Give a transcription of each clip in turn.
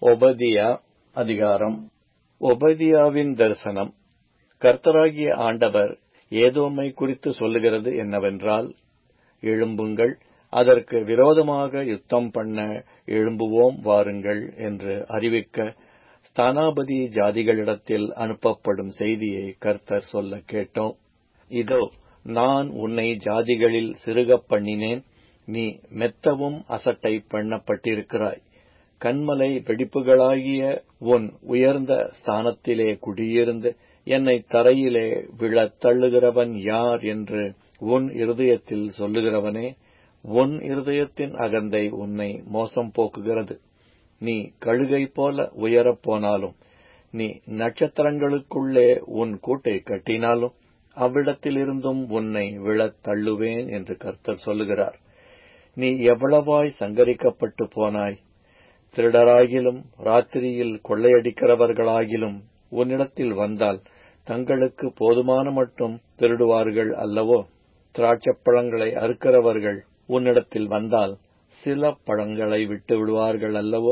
ஒபதியா அதிகாரம் ஒபதியாவின் தரிசனம் கர்த்தராகிய ஆண்டவர் ஏதோமை குறித்து சொல்லுகிறது என்னவென்றால் எழும்புங்கள் அதற்கு விரோதமாக யுத்தம் பண்ண எழும்புவோம் வாருங்கள் என்று அறிவிக்க ஸ்தானாபதி ஜாதிகளிடத்தில் அனுப்பப்படும் செய்தியை கர்த்தர் சொல்ல கேட்டோம் இதோ நான் உன்னை ஜாதிகளில் சிறுகப் பண்ணினேன் நீ மெத்தவும் அசட்டை பண்ணப்பட்டிருக்கிறாய் கண்மலை வெடிப்புகளாகிய உன் உயர்ந்த ஸ்தானத்திலே குடியிருந்து என்னை தரையிலே விழத் தள்ளுகிறவன் யார் என்று உன் இருதயத்தில் சொல்லுகிறவனே உன் இருதயத்தின் அகந்தை உன்னை மோசம் போக்குகிறது நீ கழுகை போல உயரப் போனாலும் நீ நட்சத்திரங்களுக்குள்ளே உன் கூட்டை கட்டினாலும் அவ்விடத்திலிருந்தும் உன்னை விழத் தள்ளுவேன் என்று கர்த்தர் சொல்லுகிறார் நீ எவ்வளவாய் சங்கரிக்கப்பட்டு போனாய் திருடராகிலும் ராத்திரியில் கொள்ளையடிக்கிறவர்களாகிலும் உன்னிடத்தில் வந்தால் தங்களுக்கு போதுமான மட்டும் திருடுவார்கள் அல்லவோ திராட்சப்பழங்களை அறுக்கிறவர்கள் உன்னிடத்தில் வந்தால் சில பழங்களை விட்டு விடுவார்கள் அல்லவோ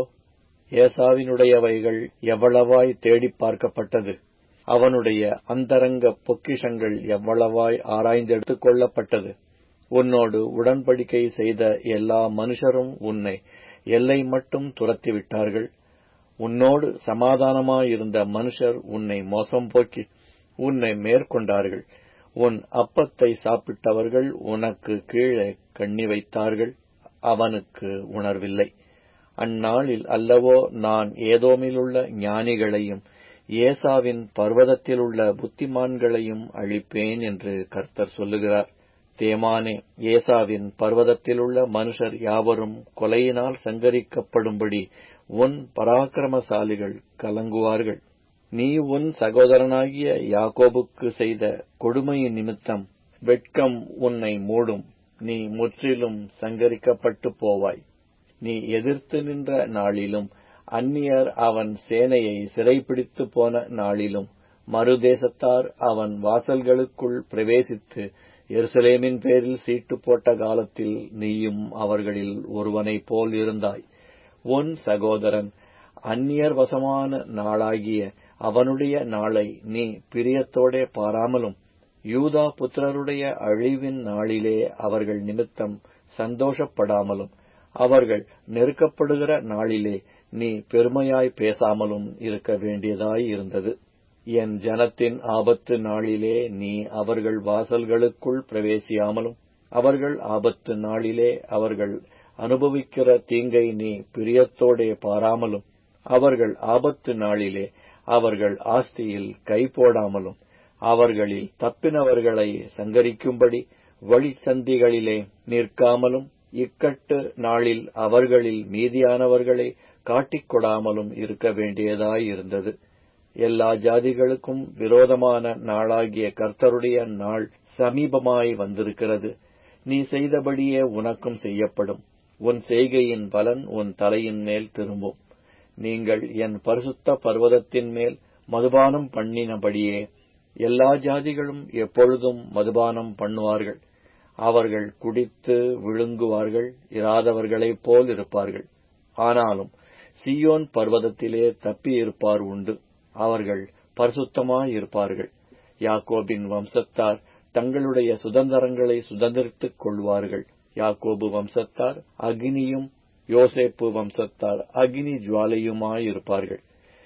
ஏசாவினுடையவைகள் எவ்வளவாய் தேடிப் பார்க்கப்பட்டது அவனுடைய அந்தரங்க பொக்கிஷங்கள் எவ்வளவாய் ஆராய்ந்தெடுத்துக் கொள்ளப்பட்டது உன்னோடு உடன்படிக்கை செய்த எல்லா மனுஷரும் உன்னை எல்லை மட்டும் துரத்திவிட்டார்கள் உன்னோடு சமாதானமாயிருந்த மனுஷர் உன்னை மோசம் போக்கி உன்னை மேற்கொண்டார்கள் உன் அப்பத்தை சாப்பிட்டவர்கள் உனக்கு கீழே கண்ணி வைத்தார்கள் அவனுக்கு உணர்வில்லை அந்நாளில் அல்லவோ நான் ஏதோமிலுள்ள ஞானிகளையும் ஏசாவின் பர்வதத்திலுள்ள புத்திமான்களையும் அழிப்பேன் என்று கர்த்தர் சொல்லுகிறார் தேமானே ஏசாவின் பர்வதத்திலுள்ள மனுஷர் யாவரும் கொலையினால் சங்கரிக்கப்படும்படி உன் பராக்கிரமசாலிகள் கலங்குவார்கள் நீ உன் சகோதரனாகிய யாக்கோபுக்கு செய்த கொடுமையின் நிமித்தம் வெட்கம் உன்னை மூடும் நீ முற்றிலும் சங்கரிக்கப்பட்டு போவாய் நீ எதிர்த்து நின்ற நாளிலும் அந்நியர் அவன் சேனையை சிறைப்பிடித்து போன நாளிலும் மறுதேசத்தார் அவன் வாசல்களுக்குள் பிரவேசித்து எருசலேமின் பேரில் சீட்டு போட்ட காலத்தில் நீயும் அவர்களில் ஒருவனைப் போல் இருந்தாய் உன் சகோதரன் அந்நியர் வசமான நாளாகிய அவனுடைய நாளை நீ பிரியத்தோடே பாராமலும் யூதா புத்திரருடைய அழிவின் நாளிலே அவர்கள் நிமித்தம் சந்தோஷப்படாமலும் அவர்கள் நெருக்கப்படுகிற நாளிலே நீ பெருமையாய் பேசாமலும் இருக்க வேண்டியதாய் இருந்தது என் ஜனத்தின் ஆபத்து நாளிலே நீ அவர்கள் வாசல்களுக்குள் பிரவேசியாமலும் அவர்கள் ஆபத்து நாளிலே அவர்கள் அனுபவிக்கிற தீங்கை நீ பிரியத்தோடே பாராமலும் அவர்கள் ஆபத்து நாளிலே அவர்கள் ஆஸ்தியில் கை போடாமலும் அவர்களில் தப்பினவர்களை சங்கரிக்கும்படி வழிசந்திகளிலே நிற்காமலும் இக்கட்டு நாளில் அவர்களில் மீதியானவர்களை காட்டிக் கொடாமலும் இருக்க வேண்டியதாயிருந்தது எல்லா ஜாதிகளுக்கும் விரோதமான நாளாகிய கர்த்தருடைய நாள் சமீபமாய் வந்திருக்கிறது நீ செய்தபடியே உனக்கும் செய்யப்படும் உன் செய்கையின் பலன் உன் தலையின் மேல் திரும்பும் நீங்கள் என் பரிசுத்த பர்வதத்தின் மேல் மதுபானம் பண்ணினபடியே எல்லா ஜாதிகளும் எப்பொழுதும் மதுபானம் பண்ணுவார்கள் அவர்கள் குடித்து விழுங்குவார்கள் இராதவர்களைப் போல் இருப்பார்கள் ஆனாலும் சியோன் பர்வதத்திலே தப்பியிருப்பார் உண்டு அவர்கள் பரிசுத்தமாயிருப்பார்கள் யாக்கோபின் வம்சத்தார் தங்களுடைய சுதந்திரங்களை சுதந்திரித்துக் கொள்வார்கள் யாக்கோபு வம்சத்தார் அக்னியும் யோசேப்பு வம்சத்தார் அக்னி ஜுவாலையுமாயிருப்பார்கள்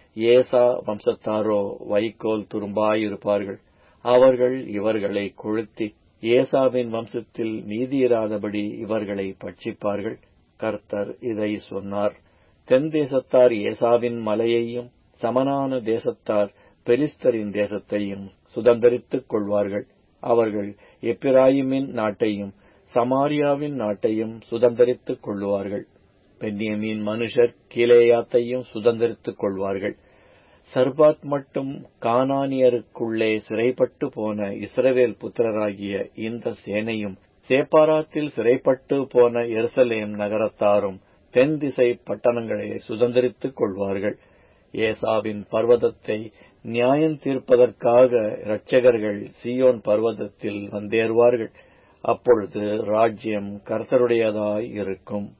ஏசா வம்சத்தாரோ வைக்கோல் துரும்பாயிருப்பார்கள் அவர்கள் இவர்களை கொளுத்தி ஏசாவின் வம்சத்தில் மீதியிராதபடி இவர்களை பட்சிப்பார்கள் கர்த்தர் இதை சொன்னார் தென் தேசத்தார் ஏசாவின் மலையையும் சமனான தேசத்தார் பெலிஸ்தரின் தேசத்தையும் சுதந்திரித்துக் கொள்வார்கள் அவர்கள் எப்பிராயிமின் நாட்டையும் சமாரியாவின் நாட்டையும் சுதந்திரித்துக் கொள்வார்கள் பென்னியமின் மனுஷர் கீலேயாத்தையும் சுதந்திரித்துக் கொள்வார்கள் சர்பாத் மட்டும் கானானியருக்குள்ளே சிறைப்பட்டு போன இஸ்ரவேல் புத்திரராகிய இந்த சேனையும் சேப்பாராத்தில் சிறைப்பட்டு போன எருசலேம் நகரத்தாரும் தென் திசை பட்டணங்களை சுதந்திரித்துக் கொள்வார்கள் ஏசாவின் பர்வதத்தை நியாயம் தீர்ப்பதற்காக இரட்சகர்கள் சியோன் பர்வதத்தில் வந்தேறுவார்கள் அப்பொழுது ராஜ்யம் கர்த்தருடையதாய் இருக்கும்